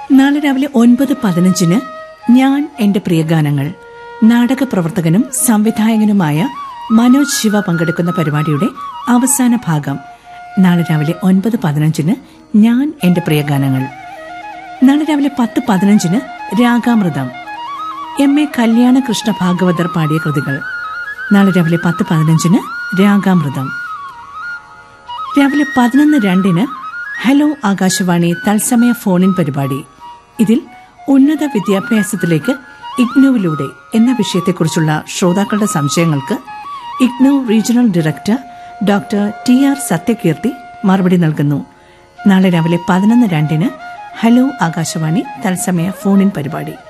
നാളെ രാവിലെ ഒൻപത് പതിനഞ്ചിന് ഞാൻ എന്റെ പ്രിയഗാനങ്ങൾ നാടക പ്രവർത്തകനും സംവിധായകനുമായ മനോജ് ശിവ പങ്കെടുക്കുന്ന പരിപാടിയുടെ അവസാന ഭാഗം നാളെ രാവിലെ ഒൻപത് പതിനഞ്ചിന് ഞാൻ എന്റെ പ്രിയഗാനങ്ങൾ നാളെ രാവിലെ പത്ത് പതിനഞ്ചിന് രാഗാമൃതം എം എ കല്യാണകൃഷ്ണ ഭാഗവതർ പാടിയ കൃതികൾ നാളെ രാവിലെ പത്ത് പതിനഞ്ചിന് രാഗാമൃതം രാവിലെ പതിനൊന്ന് രണ്ടിന് ഹലോ ആകാശവാണി തത്സമയ ഫോണിൻ പരിപാടി ഇതിൽ ഉന്നത വിദ്യാഭ്യാസത്തിലേക്ക് ഇഗ്നോവിലൂടെ എന്ന വിഷയത്തെക്കുറിച്ചുള്ള ശ്രോതാക്കളുടെ സംശയങ്ങൾക്ക് IGNOU regional director doctor T R Sathyakeerthi മറുപടി നൽകുന്നു നാളെ രാവിലെ പതിനൊന്ന് രണ്ടിന് ഹലോ ആകാശവാണി തത്സമയ ഫോണിൻ പരിപാടി